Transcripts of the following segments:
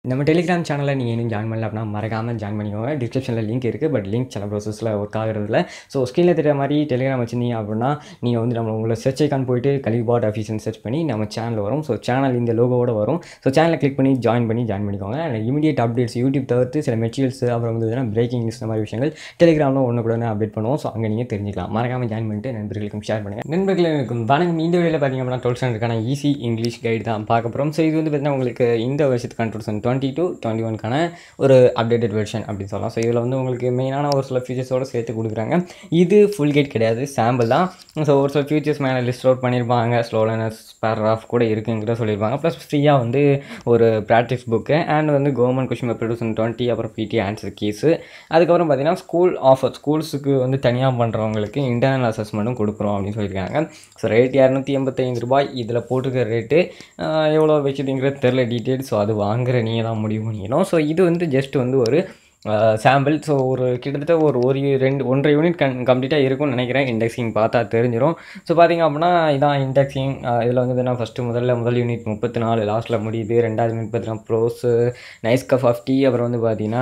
நம்ம டெலிகிராம் சேனலில் நீங்கள் இன்னும் ஜாயின் பண்ணல அப்படின்னா மறக்காமல் ஜாயின் பண்ணிக்கோங்க டிஸ்கிரிப்ஷனில் லிங்க் இருக்குது பட் லிங்க் சில ப்ரோசஸில் ஒர்க் ஆகிறதுல ஸோ ஸ்க்ரீனில் தெரிய மாதிரி டெலிகிராம் வச்சிருந்தீங்க அப்படின்னா நீங்கள் வந்து நம்ம உங்களை சர்ச் ஐக்கான் போயிட்டு கலிபாட் அஃபீஷியல் சர்ச் பண்ணி நம்ம சேனல் வரும் ஸோ சேனல் இந்த லோகோவோட வரும் ஸோ சேனலை கிளிக் பண்ணி ஜாயின் பண்ணி ஜாயின் பண்ணிக்கோங்க இமீடியட் அப்டேட்ஸ் யூடியூப் தவிர்த்து சில மெட்டீரியல்ஸ் அப்புறம் வந்து பிரேக்கிங் நியூஸ் இந்த மாதிரி விஷயங்கள் டெலிகிராமில் ஒன்று கூட அப்டேட் பண்ணுவோம் ஸோ அங்கே நீங்கள் தெரிஞ்சுக்கலாம் மறக்காமல் ஜாயின் பண்ணிட்டு நண்பர்களுக்கும் ஷேர் பண்ணுங்கள் நண்பர்களுக்கும் வணக்கம் இந்த வீடியோவில் பார்த்தீங்க அப்படின்னா டுவெல்த் ஸ்டாண்டர்டுக்கான ஈஸி இங்கிலீஷ் கைடு தான் பார்க்க போகிறோம் ஸோ இது வந்து பார்த்தீங்கன்னா உங்களுக்கு இந்த வருஷத்துக்கான two thousand twenty two twenty ஒன்க்கான ஒரு அப்டேட்டட் வெர்ஷன் அப்படின்னு சொல்லலாம் ஸோ இதில் வந்து உங்களுக்கு மெயினான ஒரு சில ஃபீச்சர்ஸோடு சேர்த்து கொடுக்குறாங்க இது ஃபுல் கைட் கிடையாது சாம்பிள் தான் ஸோ ஒரு சில ஃபீச்சர்ஸ் மேலே லிஸ்ட் அவுட் பண்ணியிருப்பாங்க ஸ்லோலனஸ் பேராஃப் கூட இருக்குங்கிற சொல்லியிருப்பாங்க ப்ளஸ் ஃப்ரீயாக வந்து ஒரு ப்ராக்டிஸ் புக்கு அண்ட் வந்து government question paper two thousand twenty அப்புறம் பிடி ஆன்சர் கீஸு அதுக்கப்புறம் பார்த்தீங்கன்னா ஸ்கூல் ஆஃபர் ஸ்கூல்ஸுக்கு வந்து தனியாக பண்ணுறவங்களுக்கு இன்டர்னல் அசஸ்மெண்ட்டும் கொடுக்குறோம் அப்படின்னு சொல்லியிருக்காங்க ஸோ ரேட் இரநூத்தி எண்பத்தைந்து ரூபாய் இதில் போட்டுக்கிற ரேட்டு எவ்வளோ வச்சுட்டுங்கிறது தெரில டீட்டெயில் ஸோ அது வாங்குற நீங்கள் தான் முடிவு பண்ணிக்கணும் ஸோ இது வந்து ஜஸ்ட் வந்து ஒரு சாம்பிள் ஸோ ஒரு கிட்டத்தட்ட ஒரு ஒரு ரெண்டு ஒன்றரை யூனிட் கன் கம்ப்ளீட்டாக இருக்கும்னு நினைக்கிறேன் இண்டெக்ஸிங் பார்த்தா தெரிஞ்சிடும் ஸோ பார்த்தீங்க அப்படின்னா இதான் இண்டெக்ஸிங் இதில் வந்து பார்த்தீங்கன்னா ஃபஸ்ட்டு முதல்ல முதல் யூனிட் முப்பத்தி நாலு லாஸ்ட்டில் முடியுது ரெண்டாவது யூனிட் பார்த்தீங்கன்னா prose nice cup of tea அப்புறம் வந்து பார்த்தீங்கன்னா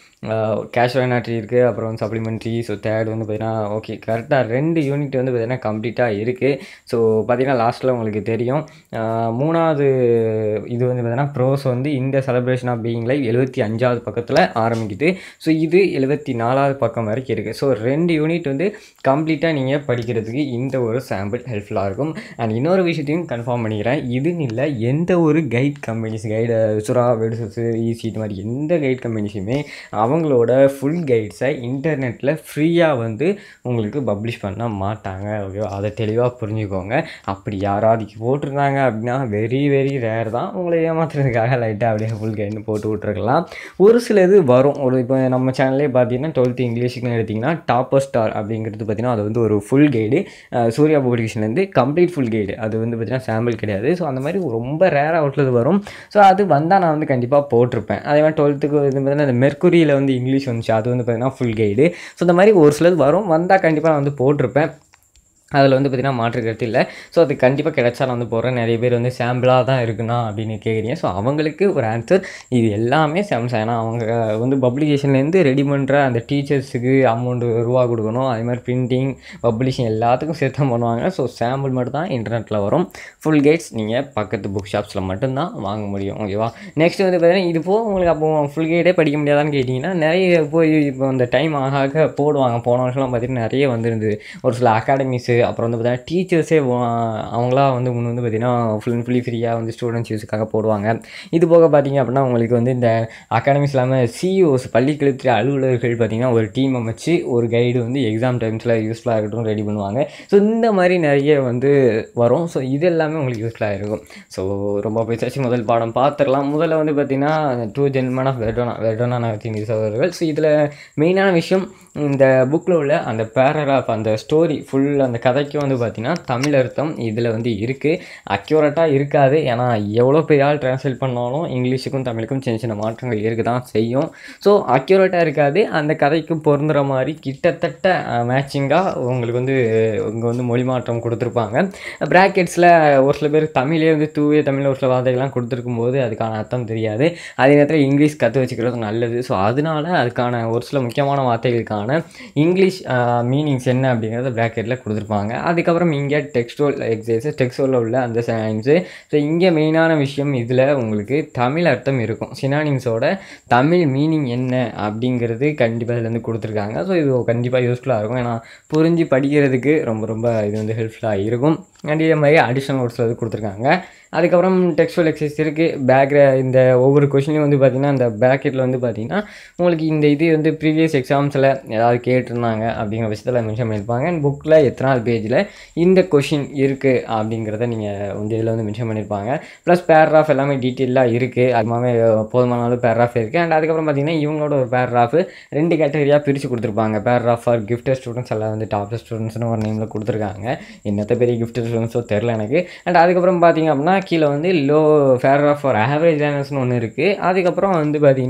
கேஷ் வேனாட்ரி இருக்குது அப்புறம் வந்து சப்ளிமெண்ட்ரி ஸோ தேர்ட் வந்து பார்த்தீங்கன்னா ஓகே கரெக்டாக ரெண்டு யூனிட் வந்து பார்த்தீங்கன்னா கம்ப்ளீட்டாக இருக்குது ஸோ பார்த்தீங்கன்னா லாஸ்ட்டில் உங்களுக்கு தெரியும் மூணாவது இது வந்து பார்த்தீங்கன்னா ப்ரோஸ் வந்து இந்த செலப்ரேஷன் ஆஃப் பீயிங் லைஃப் எழுபத்தி அஞ்சாவது பக்கத்தில் ஆரம்பிக்குது ஸோ இது எழுபத்தி நாலாவது பக்கம் வரைக்கும் இருக்குது ஸோ ரெண்டு யூனிட் வந்து கம்ப்ளீட்டாக நீங்கள் படிக்கிறதுக்கு இந்த ஒரு சாம்பிள் ஹெல்ப்ஃபுல்லாக இருக்கும் அண்ட் இன்னொரு விஷயத்தையும் கன்ஃபார்ம் பண்ணிக்கிறேன் இதுன்னு இல்லை எந்த ஒரு கைட் கம்பெனிஸ் கைடு சுரா வெடுசஸ் ஈசி இது மாதிரி எந்த கைட் கம்பெனிஸுமே அவங்களோட ஃபுல் கைட்ஸை இன்டர்நெட்டில் ஃப்ரீயாக வந்து உங்களுக்கு பப்ளிஷ் பண்ண மாட்டாங்க ஓகேவா அதை தெளிவாக புரிஞ்சுக்கோங்க அப்படி யாராவது போட்டிருந்தாங்க அப்படின்னா வெரி வெரி ரேர் தான் உங்களை ஏமாத்துறதுக்காக லைட்டாக அப்படியே ஃபுல் கைடுன்னு போட்டு விட்ருக்கலாம் ஒரு சில இது வரும் ஒரு இப்போ நம்ம சேனல்லே பார்த்தீங்கன்னா டுவெல்த்து இங்கிலீஷுக்குன்னு எடுத்திங்கன்னா டாப்பர் ஸ்டார் அப்படிங்கிறது பார்த்தீங்கன்னா அது வந்து ஒரு ஃபுல் கைடு சூர்யா பப்ளிகேஷன்லேருந்து கம்ப்ளீட் ஃபுல் கைடு அது வந்து பார்த்தீங்கன்னா சாம்பிள் கிடையாது ஸோ அந்த மாதிரி ரொம்ப ரேராக அவுட்லது வரும் ஸோ அது வந்தால் நான் வந்து கண்டிப்பாக போட்டிருப்பேன் அதே மாதிரி டுவெல்த்துக்கு இது பார்த்தீங்கன்னா இந்த மெர்க்குரியில் வந்து இங்கிலீஷ் வந்துச்சு அது வந்து பார்த்திங்கன்னா ஃபுல் கைடு ஸோ இந்த மாதிரி ஒரு சிலது வரும் வந்தால் கண்டிப்பாக நான் வந்து போட்டிருப்பேன் அதில் வந்து பார்த்திங்கன்னா மாற்று கருத்து இல்லை ஸோ அது கண்டிப்பாக கிடைச்சா நான் வந்து போடுறேன் நிறைய பேர் வந்து சாம்பிளாக தான் இருக்குண்ணா அப்படின்னு கேட்குறீங்க ஸோ அவங்களுக்கு ஒரு ஆன்சர் இது எல்லாமே சாம்ஸ் ஏன்னா அவங்க வந்து பப்ளிகேஷன்லேருந்து ரெடி பண்ணுற அந்த டீச்சர்ஸுக்கு அமௌண்ட்டு ரூபா கொடுக்கணும் அதே மாதிரி பிரிண்டிங் பப்ளிஷிங் எல்லாத்துக்கும் சேர்த்து தான் பண்ணுவாங்க ஸோ சாம்பிள் மட்டும் தான் இன்டர்நெட்டில் வரும் ஃபுல் கைட்ஸ் நீங்கள் பக்கத்து புக் ஷாப்ஸில் மட்டும்தான் வாங்க முடியும் ஓகேவா நெக்ஸ்ட் வந்து பார்த்தீங்கன்னா இது போக உங்களுக்கு அப்போ ஃபுல் கைடே படிக்க முடியாதான்னு கேட்டிங்கன்னா நிறைய போய் இப்போ அந்த டைம் ஆக ஆக போடுவாங்க போன வருஷம்லாம் பார்த்திங்கன்னா நிறைய வந்துருந்தது ஒரு சில அகாடமிஸு அப்புறம் வந்து பார்த்தீங்கன்னா டீச்சர்ஸே அவங்களா வந்து முன் வந்து பார்த்திங்கன்னா ஃபுல் அண்ட் ஃபுல்லி ஃப்ரீயாக வந்து ஸ்டூடெண்ட்ஸ் யூஸுக்காக போடுவாங்க இது போக பார்த்திங்க அப்படின்னா உங்களுக்கு வந்து இந்த அகாடமிஸ் இல்லாமல் சிஇஓஸ் பள்ளிக்கல்வித்துறை அலுவலர்கள் பார்த்திங்கன்னா ஒரு டீம் அமைச்சு ஒரு கைடு வந்து எக்ஸாம் டைம்ஸில் யூஸ்ஃபுல்லாக இருக்கட்டும் ரெடி பண்ணுவாங்க ஸோ இந்த மாதிரி நிறைய வந்து வரும் ஸோ இது எல்லாமே உங்களுக்கு யூஸ்ஃபுல்லாக இருக்கும் ஸோ ரொம்ப பேசாச்சு முதல் பாடம் பார்த்துடலாம் முதல்ல வந்து பார்த்திங்கன்னா டூ ஜென்மன் ஆஃப் வெர்டோனா வெர்டோனா நகத்தின் அவர்கள் ஸோ இதில் மெயினான விஷயம் இந்த புக்கில் உள்ள அந்த பேராகிராஃப் அந்த ஸ்டோரி ஃபுல் அந்த கதைக்கும் வந்து பார்த்திங்கன்னா தமிழ் அர்த்தம் இதில் வந்து இருக்குது அக்யூரேட்டாக இருக்காது ஏன்னா எவ்வளோ பெரிய ஆள் ட்ரான்ஸ்லேட் பண்ணாலும் இங்கிலீஷுக்கும் தமிழுக்கும் சின்ன சின்ன மாற்றங்கள் இருக்க தான் செய்யும் ஸோ அக்யூரேட்டாக இருக்காது அந்த கதைக்கு பொருந்துகிற மாதிரி கிட்டத்தட்ட மேட்சிங்காக உங்களுக்கு வந்து இங்கே வந்து மொழி மாற்றம் கொடுத்துருப்பாங்க ப்ராக்கெட்ஸில் ஒரு சில பேர் தமிழே வந்து தூய தமிழில் ஒரு சில வார்த்தைகள்லாம் கொடுத்துருக்கும் போது அதுக்கான அர்த்தம் தெரியாது அதே நேரத்தில் இங்கிலீஷ் கற்று வச்சுக்கிறது நல்லது ஸோ அதனால அதுக்கான ஒரு சில முக்கியமான வார்த்தைகளுக்கான இங்கிலீஷ் மீனிங்ஸ் என்ன அப்படிங்கிறத ப்ராக்கெட்டில் கொடுத்துருப்பாங்க அதுக்கப்புறம் இங்கே டெக்ஸ்டுவல் எக்ஸசைஸ் டெக்ஸ்டுவலில் உள்ள அந்த சயின்ஸு ஸோ இங்கே மெயினான விஷயம் இதில் உங்களுக்கு தமிழ் அர்த்தம் இருக்கும் சினானிம்ஸோட தமிழ் மீனிங் என்ன அப்படிங்கிறது கண்டிப்பாக இதில் வந்து கொடுத்துருக்காங்க ஸோ இது கண்டிப்பாக யூஸ்ஃபுல்லாக இருக்கும் ஏன்னா புரிஞ்சு படிக்கிறதுக்கு ரொம்ப ரொம்ப இது வந்து ஹெல்ப்ஃபுல்லாக இருக்கும் அண்ட் இதே மாதிரி அடிஷ்னல் நோட்ஸில் வந்து கொடுத்துருக்காங்க அதுக்கப்புறம் டெக்ஸ்டுவல் எக்ஸசைஸ் இருக்குது பேக்ர இந்த ஒவ்வொரு கொஷினையும் வந்து பார்த்திங்கன்னா அந்த பேக்கெட்டில் வந்து பார்த்திங்கன்னா உங்களுக்கு இந்த இது வந்து ப்ரீவியஸ் எக்ஸாம்ஸில் ஏதாவது கேட்டிருந்தாங்க அப்படிங்கிற விஷயத்தில் மென்ஷன் பண்ணியிருப்பாங்க அண்ட் புக்கில் எத்தனாவது பேஜில் இந்த கொஷின் இருக்குது அப்படிங்கிறத நீங்கள் வந்து இதில் வந்து மென்ஷன் பண்ணியிருப்பாங்க ப்ளஸ் பேராகிராஃப் எல்லாமே டீட்டெயிலாக இருக்குது அது மாதிரி போதுமான அளவு பேராகிராஃப் இருக்குது அண்ட் அதுக்கப்புறம் பார்த்திங்கன்னா இவங்களோட ஒரு பேராகிராஃப் ரெண்டு கேட்டகரியாக பிரித்து கொடுத்துருப்பாங்க பேராகிராஃப் ஃபார் கிஃப்டர் ஸ்டூடெண்ட்ஸ் எல்லாம் வந்து டாப் ஸ்டூடெண்ட்ஸ்னு ஒரு நேமில் கொடுத்துருக்காங்க என்னத்த பெரிய கிஃப்டர் ஸ்டூடெண்ட்ஸோ தெரில எனக்கு அண்ட் அதுக்கப்புறம் பார்த்திங்க அப்படின்னா கீழே வந்து லோ பேராகிராஃப் ஃபார் ஆவரேஜ் லேர்னர்ஸ்னு ஒன்று இருக்குது அதுக்கப்புறம் வந்து பார்த்திங்கன்னா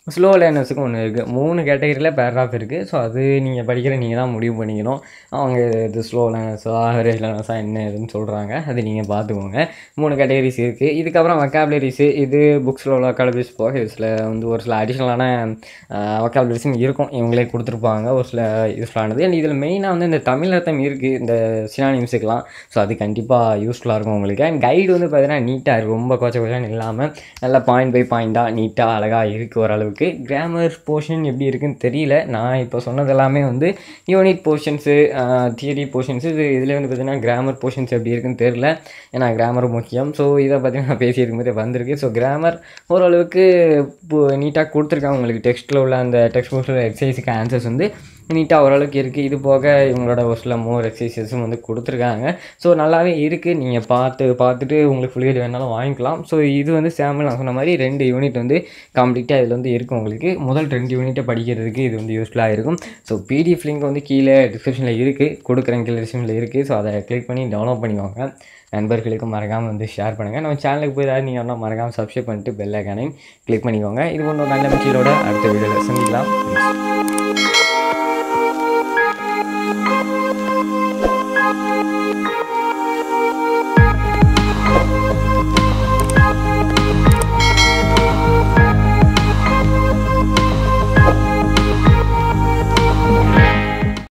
ஸ்லோ லேர்னர்ஸுக்கும் ஒன்று இருக்குது மூணு கேட்டகரியில் பேராகிராஃப் இருக்குது ஸோ அது நீங்கள் படிக்கிற நீங்கள் தான் முடிவு பண்ணிக்கணும் அவங்க இது ஸ்லோ லேர்னர்ஸா ஹரேஜ் லேர்னர்ஸா என்ன இதுன்னு சொல்கிறாங்க அது நீங்கள் பார்த்துக்கோங்க மூணு கேட்டகரிஸ் இருக்குது இதுக்கப்புறம் வக்காபுலரிஸு இது புக்ஸில் உள்ள வக்காபுலரிஸ் போக இதில் வந்து ஒரு சில அடிஷ்னலான வக்காபுலரிஸும் இருக்கும் இவங்களே கொடுத்துருப்பாங்க ஒரு சில யூஸ்ஃபுல்லானது அண்ட் இதில் மெயினாக வந்து இந்த தமிழ் அர்த்தம் இருக்குது இந்த சினானிம்ஸுக்கெலாம் ஸோ அது கண்டிப்பாக யூஸ்ஃபுல்லாக இருக்கும் உங்களுக்கு அண்ட் கைடு வந்து பார்த்தீங்கன்னா நீட்டாக இருக்குது ரொம்ப கொச்ச கொச்சான்னு இல்லாமல் நல்லா பாயிண்ட் பை பாயிண்ட்டாக நீட்டாக அழகாக இருக்குது ஓரளவுக்கு கிராமர் போர்ஷன் எப்படி இருக்குன்னு தெரியல நான் இப்போ சொன்னது எல்லாமே வந்து யூனிட் போர்ஷன்ஸு தியரி போர்ஷன்ஸு இது இதில் வந்து பார்த்தீங்கன்னா கிராமர் போர்ஷன்ஸ் எப்படி இருக்குன்னு தெரியல ஏன்னா கிராமர் முக்கியம் ஸோ இதை பற்றி நான் பேசியிருக்கும் போதே வந்திருக்கு ஸோ கிராமர் ஓரளவுக்கு நீட்டாக கொடுத்துருக்காங்க உங்களுக்கு டெக்ஸ்ட்டில் உள்ள அந்த டெக்ஸ்ட் புக்ஸில் எக்ஸசைஸுக்கு ஆன்சர்ஸ் வந்து நீட்டாக ஓரளவுக்கு இருக்குது இது போக இவங்களோட ஒரு சில மோர் எக்ஸசைசஸும் வந்து கொடுத்துருக்காங்க ஸோ நல்லாவே இருக்குது நீங்கள் பார்த்து பார்த்துட்டு உங்களுக்கு ஃபுல் வேணாலும் வாங்கிக்கலாம் ஸோ இது வந்து சாம்பிள் நான் சொன்ன மாதிரி ரெண்டு யூனிட் வந்து கம்ப்ளீட்டாக இதில் வந்து இருக்கும் உங்களுக்கு முதல் ரெண்டு யூனிட்டை படிக்கிறதுக்கு இது வந்து யூஸ்ஃபுல்லாக இருக்கும் ஸோ பிடிஎஃப் லிங்க் வந்து கீழே டிஸ்கிரிப்ஷனில் இருக்குது கொடுக்குறேன் கீழே டிஸ்கிரிப்ஷனில் இருக்குது ஸோ அதை கிளிக் பண்ணி டவுன்லோட் பண்ணிக்கோங்க நண்பர்களுக்கு மறக்காமல் வந்து ஷேர் பண்ணுங்கள் நம்ம சேனலுக்கு போய் ஏதாவது நீங்கள் ஒன்றா மறக்காமல் சப்ஸ்கிரைப் பண்ணிட்டு பெல் ஐக்கானையும் கிளிக் பண்ணிக்கோங்க இது ஒன்று நல்ல மெட்டீரியலோட அடுத்த வீடியோவில் சந்திக்கலாம்